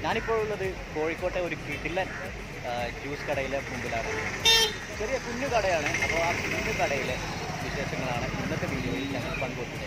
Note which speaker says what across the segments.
Speaker 1: ഞാനിപ്പോൾ ഉള്ളത് കോഴിക്കോട്ടെ ഒരു കിടിലൻ ആ, ജ്യൂസ് കടയിലെ മുമ്പിലാണ് ചെറിയ കുഞ്ഞു കടയാണ് അപ്പോൾ ആ കുഞ്ഞു കടയിലെ വിശേഷങ്ങളാണ് ഇന്നത്തെ വീഡിയോയിൽ ഞങ്ങൾ പങ്കുവെക്കുന്നത്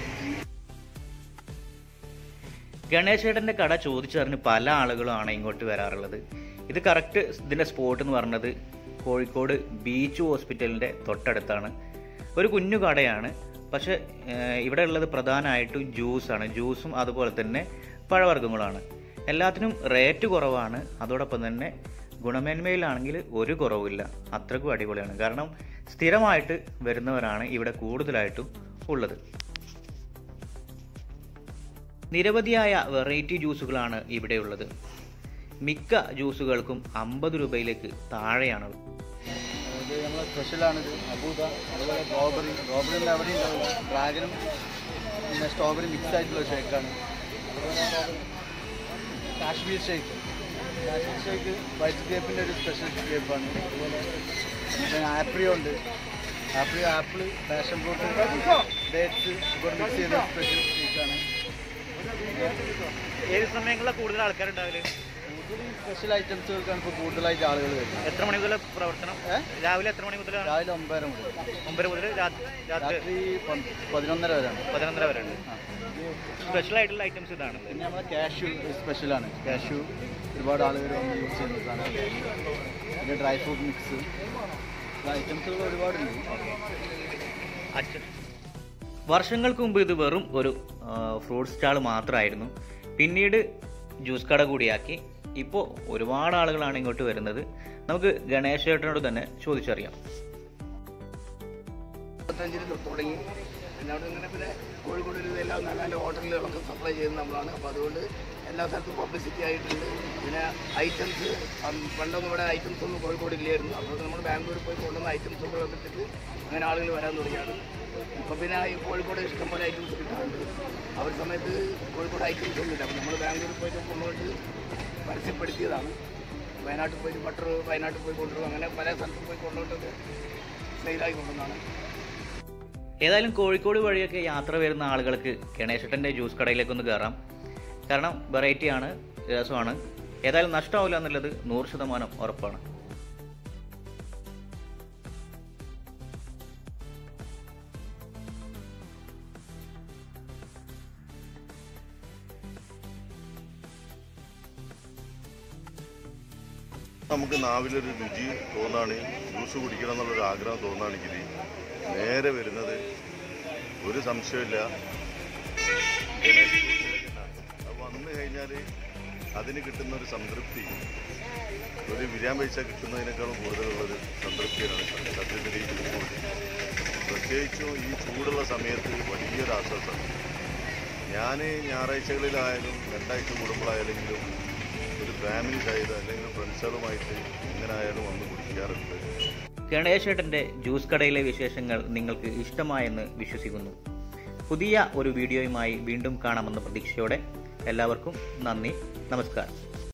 Speaker 1: ഗണേശേട്ടൻ്റെ കട ചോദിച്ചറിഞ്ഞ് പല ആളുകളുമാണ് ഇങ്ങോട്ട് വരാറുള്ളത് ഇത് കറക്റ്റ് ഇതിൻ്റെ സ്പോട്ട് എന്ന് പറഞ്ഞത് കോഴിക്കോട് ബീച്ച് ഹോസ്പിറ്റലിൻ്റെ തൊട്ടടുത്താണ് ഒരു കുഞ്ഞു കടയാണ് പക്ഷേ ഏഹ്, ഇവിടെ ഉള്ളത് പ്രധാനമായിട്ടും ജ്യൂസാണ് ജ്യൂസും അതുപോലെ തന്നെ പഴവർഗ്ഗങ്ങളാണ് എല്ലാത്തിനും റേറ്റ് കുറവാണ് അതോടൊപ്പം തന്നെ ഗുണമേന്മയിലാണെങ്കിൽ ഒരു കുറവുമില്ല അത്രക്കും അടിപൊളിയാണ് കാരണം സ്ഥിരമായിട്ട് വരുന്നവരാണ് ഇവിടെ കൂടുതലായിട്ടും ഉള്ളത് നിരവധിയായ വെറൈറ്റി ജ്യൂസുകളാണ് ഇവിടെയുള്ളത് മിക്ക ജ്യൂസുകൾക്കും അമ്പത് രൂപയിലേക്ക് താഴെയാണുള്ളത്
Speaker 2: ഇത് നമ്മളെ സ്പെഷ്യലാണിത് അബൂദ അതുപോലെ സ്ട്രോബെറി സ്ട്രോബെറിൻ്റെ അവിടെ ഉണ്ടാവില്ല ഡ്രാഗനും പിന്നെ സ്ട്രോബെറി മിക്സ് ആയിട്ടുള്ള ഷേക്കാണ് അതുപോലെ Kashmir shake Kashmir shake white ഗ്രേപ്പിൻ്റെ ഒരു സ്പെഷ്യൽ ഗ്രേപ്പാണ് അതുപോലെ പിന്നെ ആപ്രിയോ ഉണ്ട് ആപ്രിയോ ആപ്പിൾ പാഷൻ ഫ്രൂട്ട് ഡേറ്റ്സ് ഇവിടെ മിക്സ് ചെയ്ത സ്പെഷ്യൽ ഷേക്കാണ്
Speaker 1: ഏത് സമയങ്ങളിലാണ് കൂടുതൽ ആൾക്കാരുണ്ടാവില്ല
Speaker 2: കൂടുതൽ സ്പെഷ്യൽ ഐറ്റംസുകൾക്കാണ് ഇപ്പോൾ കൂടുതലായിട്ട് ആളുകൾ വരുന്നത്
Speaker 1: എത്ര മണി മുതൽ പ്രവർത്തനം
Speaker 2: ഏ?
Speaker 1: രാവിലെ എത്ര മണി മുതലാണ്
Speaker 2: രാവിലെ ഒമ്പതര മുതൽ
Speaker 1: ഒമ്പത് മുതൽ രാത്രി രാത്രി
Speaker 2: രാത്രി പന്ത് പതിനൊന്നര വരെയാണ്
Speaker 1: പതിനൊന്നര വരെ ഉണ്ട്
Speaker 2: ആ
Speaker 1: സ്പെഷ്യൽ ആയിട്ടുള്ള ഐറ്റംസ് ഇതാണ്
Speaker 2: പിന്നെ നമ്മുടെ കാഷ്യൂ സ്പെഷ്യലാണ് കാഷ്യൂ ഒരുപാട് ആളുകൾ വന്ന് യൂസ് ചെയ്യുന്നതാണ് പിന്നെ ഡ്രൈ ഫ്രൂട്ട് മിക്സ് ഐറ്റംസുകൾ ഒരുപാടുണ്ട്
Speaker 1: അച്ഛൻ വർഷങ്ങൾക്ക് മുമ്പ് ഇത് വെറും ഒരു ഫ്രൂട്ട് സ്റ്റാൾ മാത്രമായിരുന്നു പിന്നീട് ജ്യൂസ് കട കൂടിയാക്കി ഇപ്പോൾ ഒരുപാട് ആളുകളാണ് ഇങ്ങോട്ട് വരുന്നത് നമുക്ക് ഗണേശ് ചേട്ടനോട് തന്നെ ചോദിച്ചറിയാം
Speaker 3: മുപ്പത്തഞ്ചിന് തൊട്ട് തുടങ്ങി പിന്നെ അവിടെ ഇങ്ങനെ പിന്നെ കോഴിക്കോട് ഒരു എല്ലാ നല്ല നല്ല ഹോട്ടലുകളൊക്കെ സപ്ലൈ ചെയ്യുന്ന നമ്മളാണ് അപ്പോൾ അതുകൊണ്ട് എല്ലാ സ്ഥലത്തും പബ്ലിസിറ്റി ആയിട്ടുണ്ട് പിന്നെ ഐറ്റംസ് പണ്ടൊന്നും ഇവിടെ ഐറ്റംസ് ഒന്നും കോഴിക്കോട് ഇല്ലായിരുന്നു അപ്പോൾ നമ്മൾ ബാംഗ്ലൂരിൽ പോയി കൊണ്ടുവന്ന ഐറ്റംസ് ഒക്കെ വെച്ചിട്ട് അങ്ങനെ ആളുകൾ വരാൻ തുടങ്ങിയാണ് ഇപ്പോൾ പിന്നെ ഈ കോഴിക്കോട് ഇഷ്ടംപോലെ ഐറ്റംസ് കിട്ടാറുണ്ട് ആ ഒരു സമയത്ത് കോഴിക്കോട് ഐറ്റംസ് ഒന്നും ഇല്ല അപ്പോൾ നമ്മൾ ബാംഗ്ലൂരിൽ പോയിട്ട് കൊണ്ടുപോയിട്ട് പരസ്യപ്പെടുത്തിയതാണ് വയനാട്ടിൽ പോയി ബട്ടർ വയനാട്ടിൽ പോയി കൊണ്ടുവരും അങ്ങനെ പല സ്ഥലത്തും പോയി കൊണ്ടുപോയിട്ട് സെയിലായി കൊണ്ടുവന്നാണ്
Speaker 1: ഏതായാലും കോഴിക്കോട് വഴിയൊക്കെ യാത്ര വരുന്ന ആളുകൾക്ക് ഗണേശേട്ടൻ്റെ ജ്യൂസ് കടയിലേക്കൊന്ന് കയറാം കാരണം വെറൈറ്റിയാണ് രസമാണ് ഏതായാലും നഷ്ടമാവില്ല എന്നുള്ളത് നൂറ് ശതമാനം ഉറപ്പാണ്
Speaker 4: നമുക്ക് നാവിലൊരു രുചി തോന്നാണ് ജ്യൂസ് കുടിക്കണം എന്നുള്ളൊരു ആഗ്രഹം തോന്നുകയാണെങ്കിൽ നേരെ വരുന്നത് ഒരു സംശയമില്ല ഗണേശ് ജ്യൂസിലേക്കാണ്. അത് വന്നു കഴിഞ്ഞാൽ അതിന് കിട്ടുന്ന ഒരു സംതൃപ്തി ഒരു ബിരിയാണി പൈസ കിട്ടുന്നതിനേക്കാളും കൂടുതലുള്ളൊരു സംതൃപ്തിയാണ് സത്യത്തിൽ ഈ ചൂട് പ്രത്യേകിച്ചും ഈ ചൂടുള്ള സമയത്ത് വലിയൊരു ആശ്വാസമാണ് ഞാൻ ഞായറാഴ്ചകളിലായാലും രണ്ടാഴ്ച കൂടുമ്പോഴായാലെങ്കിലും ഒരു ഫാമിലി സഹിതം അല്ലെങ്കിൽ ഫ്രണ്ട്സുകളുമായിട്ട് എങ്ങനെ ആയാലും വന്ന് കുടിക്കാറുണ്ട്
Speaker 1: ഗണേശേട്ടൻ്റെ ജ്യൂസ് കടയിലെ വിശേഷങ്ങൾ നിങ്ങൾക്ക് ഇഷ്ടമായെന്ന് വിശ്വസിക്കുന്നു പുതിയ ഒരു വീഡിയോയുമായി വീണ്ടും കാണാമെന്ന പ്രതീക്ഷയോടെ എല്ലാവർക്കും നന്ദി നമസ്കാരം